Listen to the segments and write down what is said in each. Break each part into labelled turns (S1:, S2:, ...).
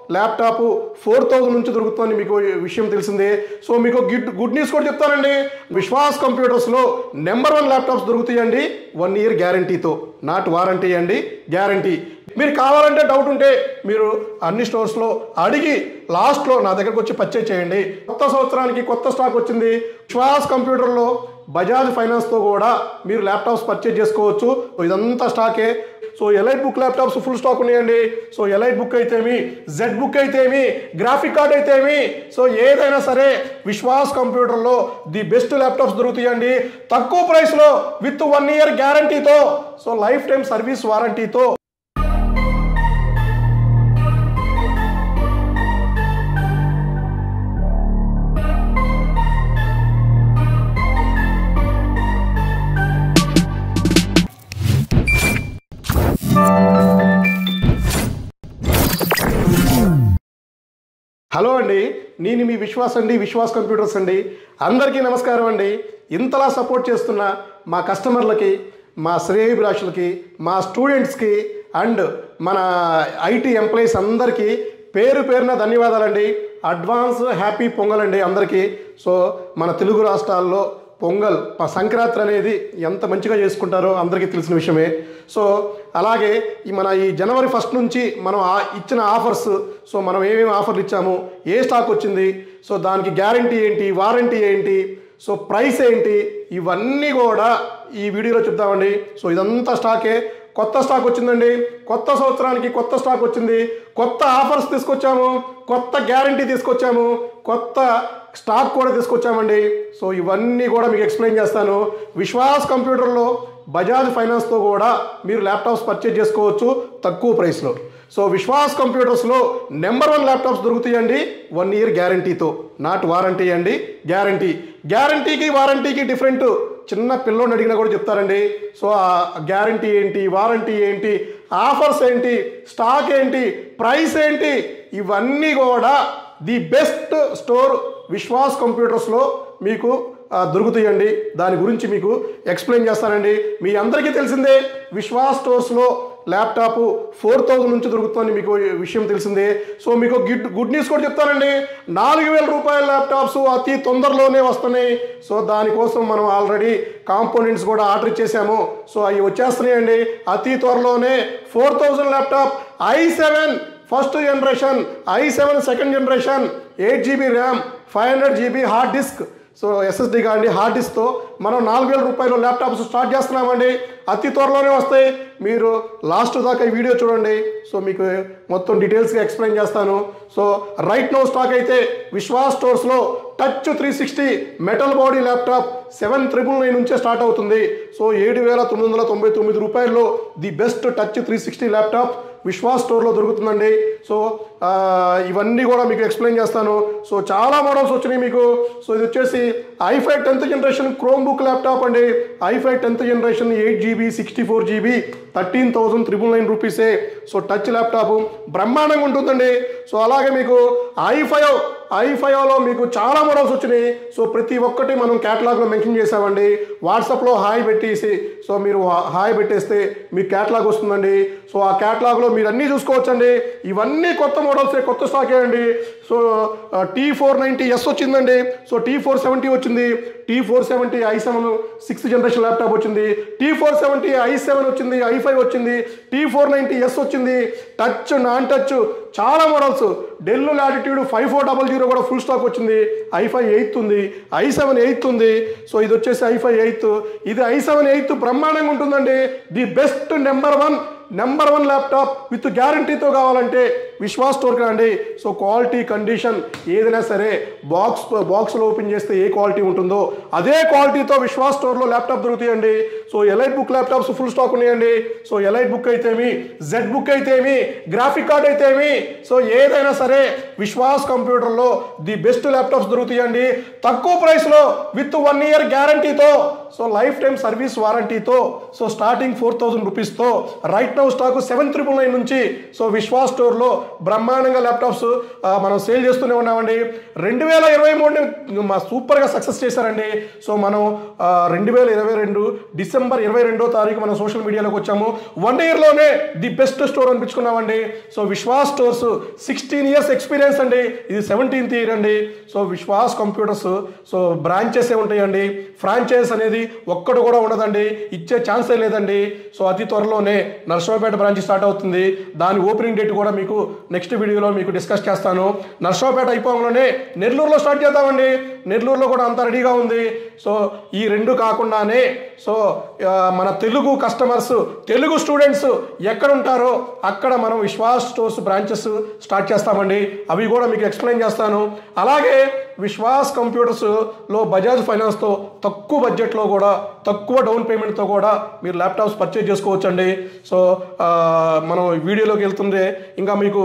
S1: laptop four thousand నుంచి దొరుకుతుందని మీకు ఈ విషయం తెలిసిందే సో మీకు గుడ్ గుడ్ న్యూస్ కూడా చెప్తానండి విశ్వాస్ కంప్యూటర్స్లో నెంబర్ వన్ ల్యాప్టాప్స్ దొరుకుతాయండి వన్ ఇయర్ గ్యారంటీతో నాట్ వారంటీ అండి గ్యారంటీ మీరు కావాలంటే డౌట్ ఉంటే మీరు అన్ని స్టోర్స్లో అడిగి లాస్ట్లో నా దగ్గరకు వచ్చి పర్చేజ్ చేయండి కొత్త సంవత్సరానికి కొత్త స్టాక్ వచ్చింది విశ్వాస్ కంప్యూటర్లో బజాజ్ ఫైనాన్స్తో కూడా మీరు ల్యాప్టాప్స్ పర్చేజ్ చేసుకోవచ్చు సో ఇదంతా స్టాకే so EliteBook laptops full stock ఉన్నాయండి సో ఎలైట్ బుక్ అయితేమి జెడ్ బుక్ అయితేమి గ్రాఫిక్ కార్డ్ అయితేమి సో ఏదైనా సరే విశ్వాస్ కంప్యూటర్లో ది బెస్ట్ ల్యాప్టాప్స్ దొరుకుతాయండి తక్కువ ప్రైస్లో విత్ వన్ ఇయర్ గ్యారంటీతో సో లైఫ్ టైం సర్వీస్ వారంటీతో హలో అండి నేను మీ విశ్వాస్ అండి విశ్వాస్ కంప్యూటర్స్ అండి అందరికీ నమస్కారం అండి ఇంతలా సపోర్ట్ చేస్తున్న మా కస్టమర్లకి మా శ్రేయభిలాషులకి మా స్టూడెంట్స్కి అండ్ మన ఐటీ ఎంప్లాయీస్ అందరికీ పేరు పేరున ధన్యవాదాలండి అడ్వాన్స్ హ్యాపీ పొంగల్ అండి అందరికీ సో మన తెలుగు రాష్ట్రాల్లో పొంగల్ ప- సంక్రాంతి అనేది ఎంత మంచిగా చేసుకుంటారో అందరికీ తెలిసిన విషయమే సో అలాగే ఈ మన ఈ జనవరి ఫస్ట్ నుంచి మనం ఆ ఇచ్చిన ఆఫర్స్ సో మనం ఏమేమి ఆఫర్లు ఇచ్చాము ఏ స్టాక్ వచ్చింది సో దానికి గ్యారంటీ ఏంటి వారంటీ ఏంటి సో ప్రైస్ ఏంటి ఇవన్నీ కూడా ఈ వీడియోలో చెప్తామండి సో ఇదంతా స్టాకే కొత్త స్టాక్ వచ్చిందండి కొత్త సంవత్సరానికి కొత్త స్టాక్ వచ్చింది కొత్త ఆఫర్స్ తీసుకొచ్చాము కొత్త గ్యారంటీ తీసుకొచ్చాము కొత్త స్టాక్ కూడా తీసుకొచ్చామండి సో ఇవన్నీ కూడా మీకు ఎక్స్ప్లెయిన్ చేస్తాను విశ్వాస్ కంప్యూటర్లో బజాజ్ ఫైనాన్స్తో కూడా మీరు ల్యాప్టాప్స్ పర్చేజ్ చేసుకోవచ్చు తక్కువ ప్రైస్లో సో విశ్వాస్ కంప్యూటర్స్లో నెంబర్ వన్ ల్యాప్టాప్స్ దొరుకుతాయండి వన్ ఇయర్ గ్యారంటీతో నాట్ వారంటీ అండి గ్యారంటీ గ్యారంటీకి వారంటీకి డిఫరెంట్ చిన్న పిల్లోని అడిగినా కూడా చెప్తారండి సో ఆ గ్యారంటీ ఏంటి వారంటీ ఏంటి ఆఫర్స్ ఏంటి స్టాక్ ఏంటి ప్రైస్ ఏంటి ఇవన్నీ కూడా ది బెస్ట్ స్టోర్ విశ్వాస్ కంప్యూటర్స్లో మీకు ఆ, దొరుకుతాయండి దాని గురించి మీకు ఎక్స్ప్లెయిన్ చేస్తానండి మీ అందరికీ తెలిసిందే విశ్వాస్ స్టోర్స్లో ల్యాప్టాప్ ఫోర్ థౌజండ్ నుంచి దొరుకుతుందని మీకు ఈ విషయం తెలిసిందే సో మీకు గుడ్ గుడ్ న్యూస్ కూడా చెప్తానండి నాలుగు వేల రూపాయల ల్యాప్టాప్స్ అతి తొందరలోనే వస్తున్నాయి సో దానికోసం మనం ఆల్రెడీ కాంపోనెంట్స్ కూడా ఆర్డర్ ఇచ్చేసాము సో అవి వచ్చేస్తున్నాయండి అతి త్వరలోనే four thousand laptop i seven first generation i seven second generation eight GB RAM five hundred GB hard disk so SSD కాండి హార్డ్ డిస్క్తో మనం నాలుగు వేల రూపాయలు ల్యాప్టాప్స్ స్టార్ట్ చేస్తున్నామండి అతి త్వరలోనే వస్తాయి మీరు లాస్ట్ దాకా ఈ వీడియో చూడండి సో మీకు మొత్తం డీటెయిల్స్గా ఎక్స్ప్లెయిన్ చేస్తాను సో రైట్ నో స్టాక్ అయితే విశ్వాస్ స్టోర్స్లో touch three sixty metal body laptop seven triple nine నుంచే స్టార్ట్ అవుతుంది సో ఏడు వేల తొమ్మిది వందల తొంభై తొమ్మిది రూపాయల్లో the best touch three sixty laptop Vishwas స్టోర్లో దొరుకుతుందండి సో ఆ, ఇవన్నీ కూడా మీకు ఎక్స్ప్లెయిన్ చేస్తాను సో చాలా మోడల్స్ వచ్చినాయి మీకు సో ఇది వచ్చేసి i five tenth generation Chromebook laptop అండి i five tenth generation eight GB sixty four GB thirteen thousand triple nine రూపీసే సో టచ్ ల్యాప్టాప్ బ్రహ్మాండంగా ఉంటుందండి సో అలాగే మీకు ఐఫైవ్ ఐఫైవ్లో మీకు చాలా మోడల్స్ వచ్చినాయి సో ప్రతి ఒక్కటి మనం క్యాటలాగ్లో మెన్షన్ చేసామండి వాట్సాప్లో హాయ్ పెట్టేసి సో మీరు హా- హాయ్ పెట్టేస్తే మీ క్యాటలాగ్ వస్తుందండి సో ఆ క్యాటలాగ్లో మీరు అన్నీ చూసుకోవచ్చండి ఇవన్నీ కొత్త మోడల్స్ కొత్త స్టాకే అండి so T four ninety S వచ్చిందండి సో టీ ఫోర్ సెవెంటీ వచ్చింది T four seventy i seven sixth generation laptop వచ్చింది T four seventy i seven వచ్చింది ఐ ఫైవ్ వచ్చింది టీ ఫోర్ నైంటీ ఎస్ వచ్చింది టచ్ నాన్ టచ్ చాలా models Dell Latitude five four double zero కూడా full stock వచ్చింది i five eighth ఉంది i seven eighth ఉంది so ఇది వచ్చేసి ఐ ఫైవ్ ఎయిత్ ఇది ఐ సెవెన్ ఎయిత్ బ్రహ్మాండంగా ఉంటుందండి the best number one number one laptop with గ్యారంటీతో కావాలంటే విశ్వాస్ స్టోర్కి రండి సో క్వాలిటీ కండిషన్ ఏదైనా సరే బాక్స్ బాక్స్లో ఓపెన్ చేస్తే ఏ క్వాలిటీ ఉంటుందో అదే క్వాలిటీతో విశ్వాస్ స్టోర్లో ల్యాప్టాప్ దొరుకుతాయండి so EliteBook laptops full stock ఉన్నాయండి సో ఎలైట్ బుక్ అయితేమి జెడ్ బుక్ అయితేమి గ్రాఫిక్ కార్డ్ అయితేమి సో ఏదైనా సరే విశ్వాస్ కంప్యూటర్లో ది బెస్ట్ ల్యాప్టాప్స్ దొరుకుతాయండి తక్కువ ప్రైస్లో విత్ వన్ ఇయర్ గ్యారంటీతో సో లైఫ్ టైం సర్వీస్ వారంటీతో సో స్టార్టింగ్ ఫోర్ థౌజండ్ రూపీస్తో right now stock seven triple nine నుంచి సో విశ్వాస్ స్టోర్లో బ్రహ్మాండంగా ల్యాప్టాప్స్ ఆ, మనం సేల్ చేస్తూనే ఉన్నామండి రెండు వేల ఇరవై మూడుని మా సూపర్గా సక్సెస్ చేశారండి సో మనం రెండు వేల ఇరవై రెండు డిసెంబర్ ఇరవై రెండో తారీఖు మనం సోషల్ మీడియాలోకి వచ్చాము వన్ ఇయర్లోనే ది బెస్ట్ స్టోర్ అనిపించుకున్నామండి so Vishwas stores sixteen years experience అండి ఇది సెవెంటీన్త్ ఇయర్ అండి so Vishwas computers so branches ఏ ఉంటాయండి ఫ్రాంచైజ్ అనేది ఒక్కడు కూడా ఉండదండి ఇచ్చే ఛాన్సే లేదండి సో అతి త్వరలోనే నర్సరావుపేట బ్రాంచ్ స్టార్ట్ అవుతుంది దాని ఓపెనింగ్ డేట్ కూడా మీకు నెక్స్ట్ వీడియోలో మీకు డిస్కస్ చేస్తాను నర్సరావుపేట అయిపోగానే నెల్లూరులో స్టార్ట్ చేద్దామండి నెల్లూరులో కూడా అంతా రెడీగా ఉంది సో ఈ రెండు కాకుండానే సో ఆ, మన తెలుగు కస్టమర్స్ తెలుగు స్టూడెంట్స్ ఎక్కడ ఉంటారో అక్కడ మనం విశ్వాస్ స్టోర్స్ బ్రాంచెస్ స్టార్ట్ చేస్తామండి అవి కూడా మీకు ఎక్స్ప్లెయిన్ చేస్తాను అలాగే విశ్వాస్ కంప్యూటర్స్లో బజాజ్ ఫైనాన్స్తో తక్కువ బడ్జెట్లో కూడా తక్కువ డౌన్ పేమెంట్తో కూడా మీరు ల్యాప్టాప్స్ పర్చేజ్ చేసుకోవచ్చండి సో ఆ, మనం వీడియోలోకి వెళ్తుంటే ఇంకా మీకు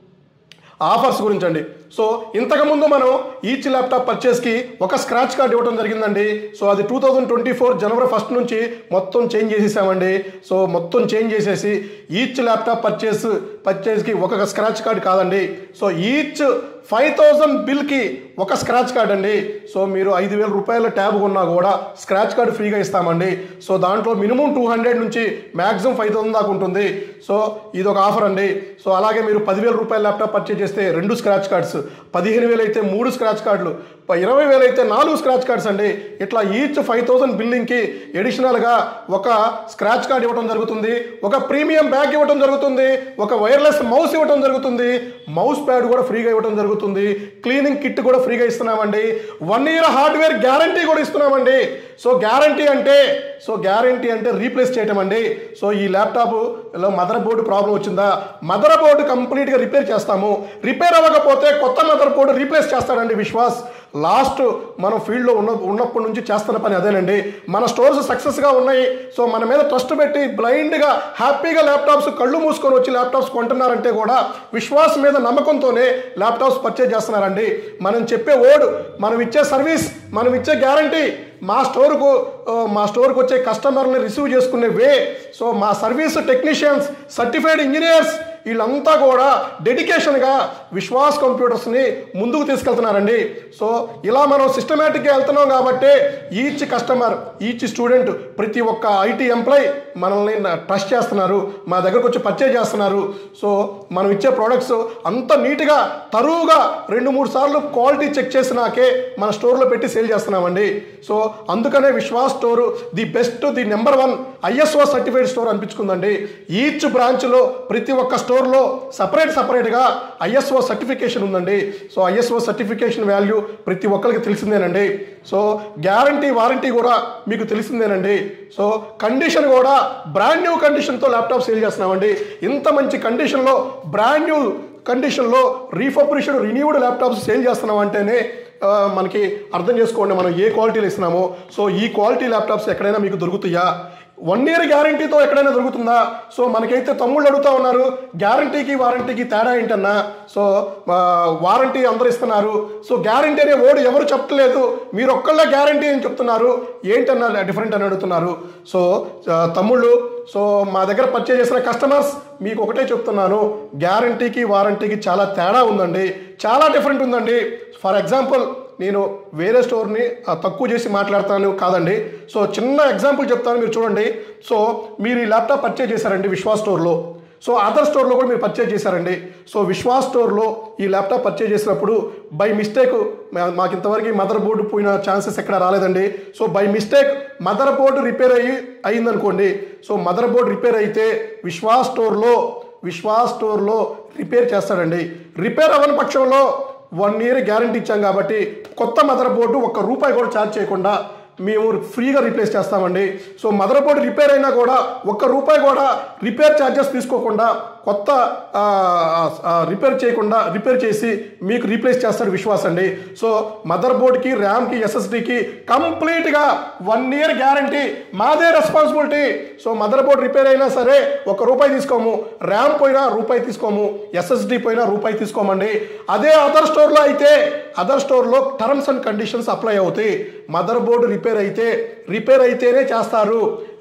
S1: ఆఫర్స్ గురించి అండి సో ఇంతకుముందు మనం ఈచ్ ల్యాప్టాప్ పర్చేస్కి ఒక స్క్రాచ్ కార్డ్ ఇవ్వడం జరిగిందండి సో అది two thousand twenty four January first నుంచి మొత్తం చేంజ్ చేసేసామండి సో మొత్తం చేంజ్ చేసేసి ఈచ్ ల్యాప్టాప్ పర్చేస్ పర్చేస్కి ఒక స్క్రాచ్ కార్డ్ కాదండి సో ఈచ్ ఫైవ్ థౌజండ్ బిల్కి ఒక స్క్రాచ్ కార్డ్ అండి సో మీరు ఐదు వేల రూపాయల ట్యాబ్ కొన్నా కూడా స్క్రాచ్ కార్డ్ ఫ్రీగా ఇస్తామండి సో దాంట్లో మినిమం టూ హండ్రెడ్ నుంచి మ్యాక్సిమం ఫైవ్ థౌసండ్ దాకా ఉంటుంది సో ఇది ఒక ఆఫర్ అండి సో అలాగే మీరు పదివేల రూపాయల ల్యాప్టాప్ పర్చేజ్ చేస్తే రెండు స్క్రాచ్ కార్డ్స్ పదిహేను వేలు అయితే మూడు స్క్రాచ్ కార్డులు ప- ఇరవై వేలు అయితే నాలుగు స్క్రాచ్ కార్డ్స్ అండి ఇట్లా ఈచ్ ఫైవ్ థౌసండ్ బిల్డింగ్కి ఎడిషనల్గా ఒక స్క్రాచ్ కార్డ్ ఇవ్వడం జరుగుతుంది ఒక ప్రీమియం బ్యాగ్ ఇవ్వడం జరుగుతుంది ఒక వైర్లెస్ మౌస్ ఇవ్వడం జరుగుతుంది మౌస్ ప్యాడ్ కూడా ఫ్రీగా ఇవ్వడం జరుగుతుంది క్లీనింగ్ కిట్ కూడా ఫ్రీగా ఇస్తున్నామండి వన్ ఇయర్ హార్డ్వేర్ గ్యారంటీ కూడా ఇస్తున్నామండి సో గ్యారంటీ అంటే సో గ్యారంటీ అంటే రీప్లేస్ చేయటం అండి సో ఈ ల్యాప్టాప్లో మదర్ బోర్డు ప్రాబ్లం వచ్చిందా మదర్ బోర్డు కంప్లీట్గా రిపేర్ చేస్తాము రిపేర్ అవ్వకపోతే కొత్త మదర్ బోర్డు రీప్లేస్ చేస్తాడండి విశ్వాస్ లాస్ట్ మనం ఫీల్డ్లో ఉన్న ఉన్నప్పటి నుంచి చేస్తున్న పని అదేనండి మన స్టోర్స్ సక్సెస్గా ఉన్నాయి సో మన మీద ట్రస్ట్ పెట్టి బ్లైండ్గా హ్యాపీగా ల్యాప్టాప్స్ కళ్ళు మూసుకొని వచ్చి ల్యాప్టాప్స్ కొంటున్నారంటే కూడా విశ్వాస్ మీద నమ్మకంతోనే ల్యాప్టాప్స్ పర్చేజ్ చేస్తున్నారండి మనం చెప్పే ఓడ్ మనం ఇచ్చే సర్వీస్ మనం ఇచ్చే గ్యారంటీ మా స్టోర్కు ఆ, మా స్టోర్కి వచ్చే కస్టమర్ని రిసీవ్ చేసుకునే వే సో మా సర్వీస్ టెక్నీషియన్స్ సర్టిఫైడ్ ఇంజనీర్స్ వీళ్ళంతా కూడా డెడికేషన్గా విశ్వాస్ కంప్యూటర్స్ని ముందుకు తీసుకెళ్తున్నారండి సో ఇలా మనం సిస్టమేటిక్గా వెళ్తున్నాం కాబట్టి ఈచ్ కస్టమర్ ఈచ్ స్టూడెంట్ ప్రతి ఒక్క ఐటీ ఎంప్లాయ్ మనల్ని ట్రస్ట్ చేస్తున్నారు మా దగ్గరకు వచ్చి పర్చేజ్ చేస్తున్నారు సో మనం ఇచ్చే ప్రోడక్ట్స్ అంత నీట్గా తరువుగా రెండు మూడు సార్లు క్వాలిటీ చెక్ చేసినాకే మన స్టోర్లో పెట్టి సేల్ చేస్తున్నామండి సో అందుకనే Vishwas store the best the number one ISO certified store అనిపించుకుందండి ఈచ్ బ్రాంచ్లో ప్రతి ఒక్క స్టోర్లో సపరేట్ సపరేట్గా ఐఎస్ఓ సర్టిఫికేషన్ ఉందండి సో ఐఎస్ఓ సర్టిఫికేషన్ వాల్యూ ప్రతి ఒక్కరికి తెలిసిందేనండి సో గ్యారంటీ వారంటీ కూడా మీకు తెలిసిందేనండి సో కండిషన్ కూడా బ్రాండ్ న్యూ కండిషన్తో ల్యాప్టాప్ సేల్ చేస్తున్నామండి ఇంత మంచి కండిషన్లో బ్రాండ్ న్యూ కండిషన్లో రీఫర్బిష్డ్ రిన్యూడ్ ల్యాప్టాప్స్ సేల్ చేస్తున్నాం అంటేనే ఆ, మనకి అర్థం చేసుకోండి మనం ఏ క్వాలిటీలు ఇస్తున్నామో సో ఈ క్వాలిటీ ల్యాప్టాప్స్ ఎక్కడైనా మీకు దొరుకుతాయా వన్ ఇయర్ గ్యారంటీతో ఎక్కడైనా దొరుకుతుందా సో మనకైతే తమ్ముళ్ళు అడుగుతా ఉన్నారు గ్యారంటీకి వారంటీకి తేడా ఏంటన్నా సో ఆ, వారంటీ అందరు ఇస్తున్నారు సో గ్యారంటీ అనే ఓడు ఎవరు చెప్పట్లేదు మీరు ఒక్కళ్ళ గ్యారంటీ అని చెప్తున్నారు ఏంటన్నా డిఫరెంట్ అని అడుగుతున్నారు సో ఆ, తమ్ముళ్ళు సో మా దగ్గర పర్చేజ్ చేసిన కస్టమర్స్ మీకు ఒకటే చెప్తున్నాను గ్యారంటీకి వారంటీకి చాలా తేడా ఉందండి చాలా డిఫరెంట్ ఉందండి ఫర్ ఎగ్జాంపుల్ నేను వేరే స్టోర్ని ఆ, తక్కువ చేసి మాట్లాడతాను కాదండి సో చిన్న ఎగ్జాంపుల్ చెప్తాను మీరు చూడండి సో మీరు ఈ ల్యాప్టాప్ పర్చేజ్ చేశారండి విశ్వాస్ స్టోర్లో సో అదర్ స్టోర్లో కూడా మీరు పర్చేజ్ చేశారండి సో విశ్వాస్ స్టోర్లో ఈ ల్యాప్టాప్ పర్చేజ్ చేసినప్పుడు బై మిస్టేక్ మాకు ఇంతవరకు మదర్ బోర్డు పోయిన ఛాన్సెస్ ఎక్కడ రాలేదండి so by mistake mother board repair అయ్యి అయిందనుకోండి సో మదర్ బోర్డు రిపేర్ అయితే విశ్వాస్ స్టోర్లో విశ్వాస్ స్టోర్లో రిపేర్ చేస్తాడండి రిపేర్ అవ్వని పక్షంలో వన్ ఇయర్ గ్యారంటీ ఇచ్చాం కాబట్టి కొత్త మదర్ బోర్డు ఒక్క రూపాయి కూడా ఛార్జ్ చేయకుండా మేము ఫ్రీగా రీప్లేస్ చేస్తామండి సో మదర్ బోర్డు రిపేర్ అయినా కూడా ఒక్క రూపాయి కూడా రిపేర్ ఛార్జెస్ తీసుకోకుండా కొత్త ఆ, ఆ, రిపేర్ చేయకుండా రిపేర్ చేసి మీకు రీప్లేస్ చేస్తాడు విశ్వాస్ అండి సో మదర్ బోర్డ్కి ర్యామ్కి ఎస్ఎస్డికి కంప్లీట్గా వన్ ఇయర్ గ్యారంటీ మాదే responsibility so mother board repair అయినా సరే ఒక రూపాయి తీసుకోము ర్యామ్ పోయినా రూపాయి తీసుకోము ఎస్ఎస్డి పోయినా రూపాయి తీసుకోమండి అదే అదర్ స్టోర్లో అయితే అదర్ స్టోర్లో టర్మ్స్ అండ్ కండిషన్స్ అప్లై అవుతాయి మదర్ బోర్డు రిపేర్ అయితే రిపేర్ అయితేనే చేస్తారు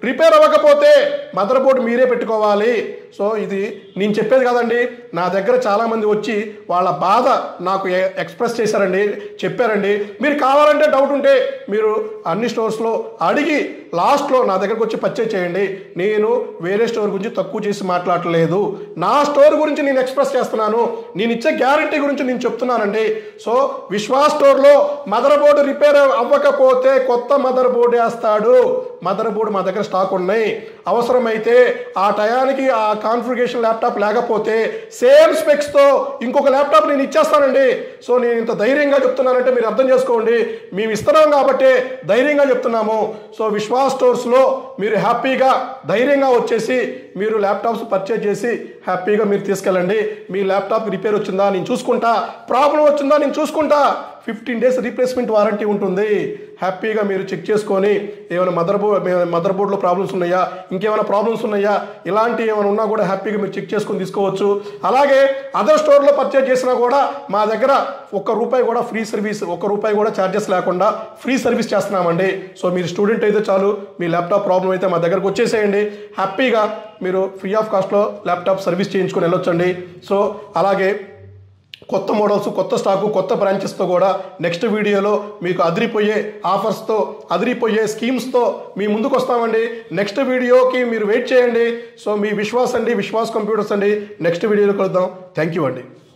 S1: రిపేర్ అవ్వకపోతే మదర్ బోర్డు మీరే పెట్టుకోవాలి సో ఇది నేను చెప్పేది కదండి నా దగ్గర చాలామంది వచ్చి వాళ్ళ బాధ నాకు ఎ- ఎక్స్ప్రెస్ చేశారండి చెప్పారండి మీరు కావాలంటే డౌట్ ఉంటే మీరు అన్ని స్టోర్స్లో అడిగి లాస్ట్లో నా దగ్గరకు వచ్చి పర్చేజ్ చేయండి నేను వేరే స్టోర్ గురించి తక్కువ చేసి మాట్లాడలేదు నా స్టోర్ గురించి నేను ఎక్స్ప్రెస్ చేస్తున్నాను నేను ఇచ్చే గ్యారంటీ గురించి నేను చెప్తున్నానండి సో విశ్వాస్ స్టోర్లో మదర్ బోర్డు రిపేర్ అవ్వకపోతే కొత్త మదర్ బోర్డు వేస్తాడు మదర్ బోర్డు మా దగ్గర స్టాక్ ఉన్నాయి అవసరమైతే ఆ టయానికి ఆ కాన్ఫిగరేషన్ ల్యాప్టాప్ లేకపోతే సేమ్ స్పెక్స్తో ఇంకొక ల్యాప్టాప్ నేను ఇచ్చేస్తానండి సో నేను ఇంత ధైర్యంగా చెప్తున్నానంటే మీరు అర్థం చేసుకోండి మేము ఇస్తున్నాం కాబట్టి ధైర్యంగా చెప్తున్నాము సో విశ్వాస్ స్టోర్స్లో మీరు హ్యాపీగా ధైర్యంగా వచ్చేసి మీరు ల్యాప్టాప్స్ పర్చేజ్ చేసి హ్యాపీగా మీరు తీసుకెళ్ళండి మీ ల్యాప్టాప్ రిపేర్ వచ్చిందా నేను చూసుకుంటా ప్రాబ్లం వచ్చిందా నేను చూసుకుంటా ఫిఫ్టీన్ డేస్ రీప్లేస్మెంట్ వారంటీ ఉంటుంది హ్యాపీగా మీరు చెక్ చేసుకొని ఏమైనా మదర్ బోర్డ్ మదర్ బోర్డ్లో ప్రాబ్లమ్స్ ఉన్నాయా ఇంకేమైనా ప్రాబ్లమ్స్ ఉన్నాయా ఇలాంటి ఏమైనా ఉన్నా కూడా హ్యాపీగా మీరు చెక్ చేసుకొని తీసుకోవచ్చు అలాగే అదర్ స్టోర్లో పర్చేజ్ చేసినా కూడా మా దగ్గర ఒక్క రూపాయి కూడా ఫ్రీ సర్వీస్ ఒక్క రూపాయి కూడా ఛార్జెస్ లేకుండా ఫ్రీ సర్వీస్ చేస్తున్నామండి సో మీరు స్టూడెంట్ అయితే చాలు మీ ల్యాప్టాప్ ప్రాబ్లం అయితే మా దగ్గరకు వచ్చేసేయండి హ్యాపీగా మీరు ఫ్రీ ఆఫ్ కాస్ట్లో ల్యాప్టాప్ సర్వీస్ చేయించుకొని వెళ్ళొచ్చండి సో అలాగే కొత్త మోడల్స్ కొత్త స్టాకు కొత్త బ్రాంచెస్తో కూడా నెక్స్ట్ వీడియోలో మీకు అదిరిపోయే ఆఫర్స్తో అదిరిపోయే స్కీమ్స్తో మీ ముందుకు వస్తామండి నెక్స్ట్ వీడియోకి మీరు వెయిట్ చేయండి సో మీ విశ్వాస్ అండి విశ్వాస్ కంప్యూటర్స్ అండి నెక్స్ట్ వీడియోలో కలుద్దాం థ్యాంక్ యూ అండి